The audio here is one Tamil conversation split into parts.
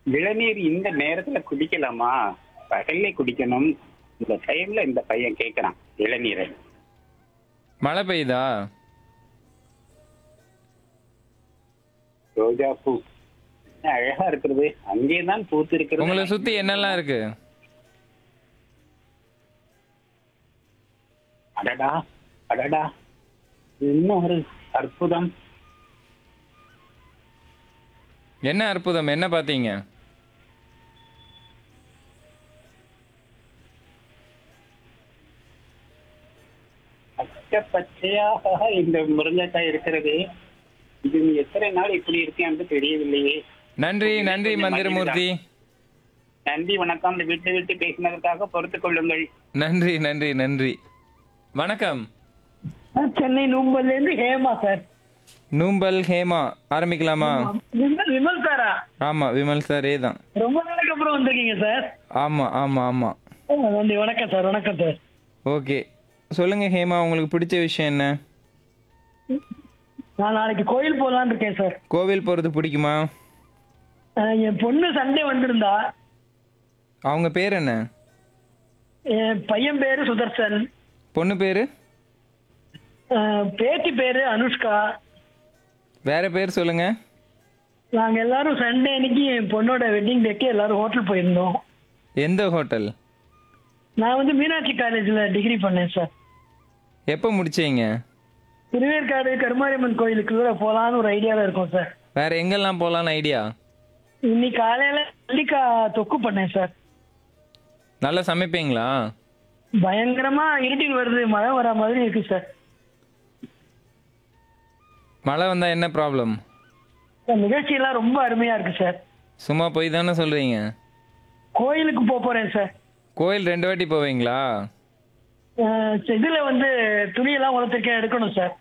இளநீர் இந்த நேரத்துல குடிக்கலாமா பகல்ல குடிக்கணும் இந்த டைம்ல இந்த பையன் கேக்குறான் இளநீரை மழை பெய்யுதா ரோஜா பூ என்ன அழகா இருக்கிறது அங்கேதான் பூத்து இருக்கிறது உங்களை சுத்தி என்னெல்லாம் இருக்கு அடடா அடடா என்ன ஒரு அற்புதம் என்ன அற்புதம் என்ன பார்த்தீங்க பச்சை பச்சையாக இந்த முருங்கைக்காய் இருக்கிறது இது எத்தனை நாள் இப்படி இருக்கேன் என்று தெரியவில்லையே நன்றி நன்றி மந்திரமூர்த்தி நன்றி வணக்கம் இந்த விட்டு விட்டு பேசினதற்காக பொறுத்துக் கொள்ளுங்கள் நன்றி நன்றி நன்றி வணக்கம் சென்னை நூம்பல்ல இருந்து ஹேமா சார் நூம்பல் ஹேமா ஆரம்பிக்கலாமா விமல் விமல் சாரா ஆமா விமல் சாரே தான் ரொம்ப நாளைக்கு அப்புறம் வந்திருக்கீங்க சார் ஆமா ஆமா ஆமா ஆ, நன்றி வணக்கம் சார் வணக்கம் சார் ஓகே சொல்லுங்க ஹேமா உங்களுக்கு பிடிச்ச விஷயம் என்ன நான் நாளைக்கு கோயில் போகலான்னு இருக்கேன் சார் கோவில் போறது பிடிக்குமா ஆ, என் பொண்ணு சண்டே வந்திருந்தா அவங்க பேர் என்ன என் பையன் பேரு சுதர்சன் பொண்ணு பேரு ஆ, பேத்தி பேரு அனுஷ்கா வேற பேர் சொல்லுங்க நாங்க எல்லாரும் சண்டே அன்னைக்கு என் பொண்ணோட வெட்டிங் டேக்கு எல்லாரும் ஹோட்டல் போயிருந்தோம் எந்த ஹோட்டல் நான் வந்து மீனாட்சி காலேஜ்ல டிகிரி பண்ணேன் சார் எப்போ முடிச்சீங்க திருவேற்காடு கருமாரியம்மன் கோயிலுக்கு கூட போலான்னு ஒரு ஐடியால இருக்கோம் சார் வேற எங்கெல்லாம் போகலான்னு ஐடியா இன்னைக்கு காலையில மல்லிக்காய் தொக்கு பண்ணேன் சார் நல்லா சமைப்பீங்களா பயங்கரமா இருட்டில் வருது மழை வர மாதிரி இருக்கு சார் மழை வந்தா என்ன ப்ராப்ளம் இந்த நிகழ்ச்சி எல்லாம் ரொம்ப அருமையா இருக்கு சார் சும்மா போய் தானே சொல்றீங்க கோயிலுக்கு போக போறேன் சார் கோயில் ரெண்டு வாட்டி போவீங்களா அஹ் இதுல வந்து துணியெல்லாம் உலகத்திற்கே எடுக்கணும் சார்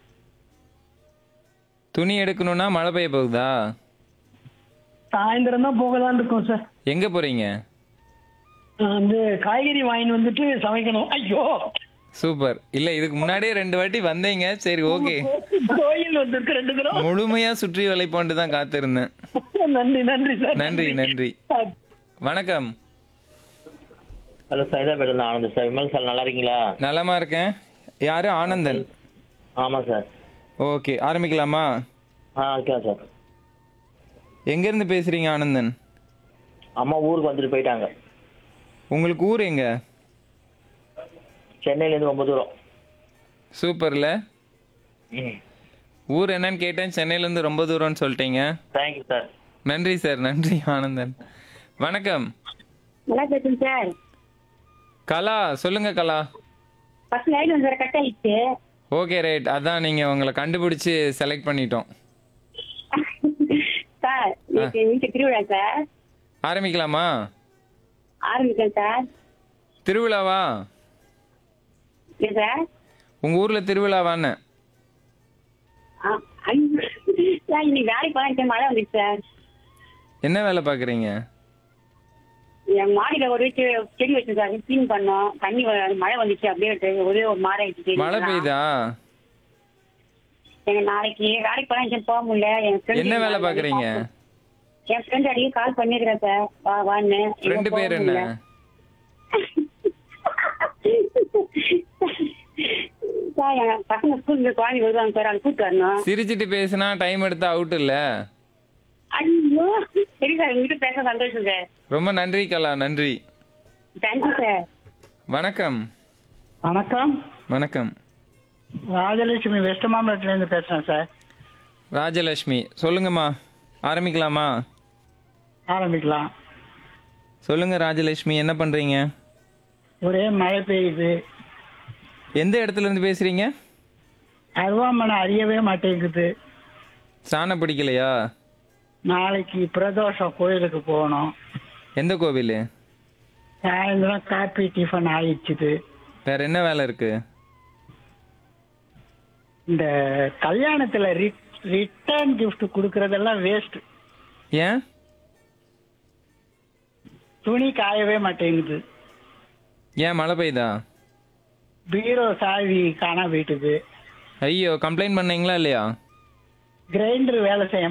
துணி எடுக்கணும்னா மழை பெய்ய போகுதா சாயந்தரம் தான் போகலான்னு இருக்கோம் சார் எங்க போறீங்க நான் வந்து காய்கறி வாங்கிட்டு வந்துட்டு சமைக்கணும் ஐயோ சூப்பர் இல்ல இதுக்கு முன்னாடியே ரெண்டு வாட்டி வந்தீங்க சரி ஓகே கோயில் வந்திருக்கு ரெண்டு தரம் முழுமையா சுற்றி வளைப்போன்ட்டு தான் காத்திருந்தேன் நன்றி நன்றி சார் நன்றி நன்றி வணக்கம் ஹலோ சார் இதான் பேர் ஆனந்த் சார் விமல் சார் நல்லா இருக்கீங்களா நலமா இருக்கேன் யாரு ஆனந்தன் ஆமாம் சார் ஓகே ஆரம்பிக்கலாமா ஆ ஓகே சார் எங்க இருந்து பேசுறீங்க ஆனந்தன் அம்மா ஊருக்கு வந்துட்டு போயிட்டாங்க உங்களுக்கு ஊர் எங்க சென்னையிலேருந்து ரொம்ப தூரம் சூப்பர்ல ம் ஊர் என்னன்னு கேட்டேன் சென்னையில இருந்து ரொம்ப தூரம்னு சொல்லிட்டீங்க தேங்க்யூ சார் நன்றி சார் நன்றி ஆனந்தன் வணக்கம் நல்லா பேசுங்க சார் கலா சொல்லுங்க கலா ஃபர்ஸ்ட் லைன் வந்து கட் ஆயிடுச்சு ஓகே ரைட் அதான் நீங்க உங்களை கண்டுபிடிச்சு செலக்ட் பண்ணிட்டோம் சார் இன்னைக்கு வீட்டு திருவிழா சார் ஆரம்பிக்கலாமா ஆரம்பிக்கிறேன் சார் திருவிழாவா இல்லை சார் உங்க ஊர்ல திருவிழாவான்னு ஆ, ஐயோ. சார் இன்னைக்கு வேலைக்கு போனா மழை வந்துச்சு சார் என்ன வேலை பாக்குறீங்க என் மாடியில ஒரு வீட்டு செடி வச்சு சார் க்ளீன் பண்ணோம் தண்ணி வ- மழை வந்துச்சு அப்படியே விட்டு ஒரே ஒரு மாறை ஆயிடுச்சு மழை பெய்யுதா எங்க நாளைக்கு வேலைக்கு போனா எங்கேயும் போக முடியல என் friend என்ன வேலை பாக்குறீங்க என் ஃப்ரெண்ட் அடிக்கடி கால் பண்ணிருக்கேன் சார் வா வான்னு எங்கேயும் ரெண்டு போக பேர் என்ன முடியல. சார் என் பசங்க ஸ்கூலுக்கு குழந்தை வருவாங்க சார் அவங்க கூப்பிட்டு வரணும் சிரிச்சிட்டு பேசினா டைம் எடுத்தா அவுட் இல்ல ஐயோ சரி சார் உங்ககிட்ட பேச சந்தோஷம் சார் ரொம்ப நன்றி கலா நன்றி தேங்க்யூ சார் வணக்கம் வணக்கம் வணக்கம் ராஜலட்சுமி வெஸ்ட் மாம்பலத்துல இருந்து பேசுறேன் சார் ராஜலட்சுமி சொல்லுங்கம்மா ஆரம்பிக்கலாமா ஆரம்பிக்கலாம் சொல்லுங்க ராஜலட்சுமி என்ன பண்றீங்க ஒரே மழை பெய்யுது எந்த இடத்துல இருந்து பேசுறீங்க அருவாமனை அறியவே மாட்டேங்குது சாணம் பிடிக்கலையா நாளைக்கு பிரதோஷம் கோயிலுக்கு போகணும் எந்த கோவில் சாயந்தரம் காப்பி டிஃபன் ஆயிடுச்சுது வேற என்ன வேலை இருக்கு இந்த கல்யாணத்துல ரிட்டர்ன் gift கொடுக்கறதெல்லாம் வேஸ்ட் ஏன் துணி காயவே மாட்டேங்குது ஏன் மழை பெய்யுதா பீரோ சாவி காணா போயிட்டுது ஐயோ கம்ப்ளைண்ட் பண்ணீங்களா இல்லையா கிரைண்டர் வேலை செய்ய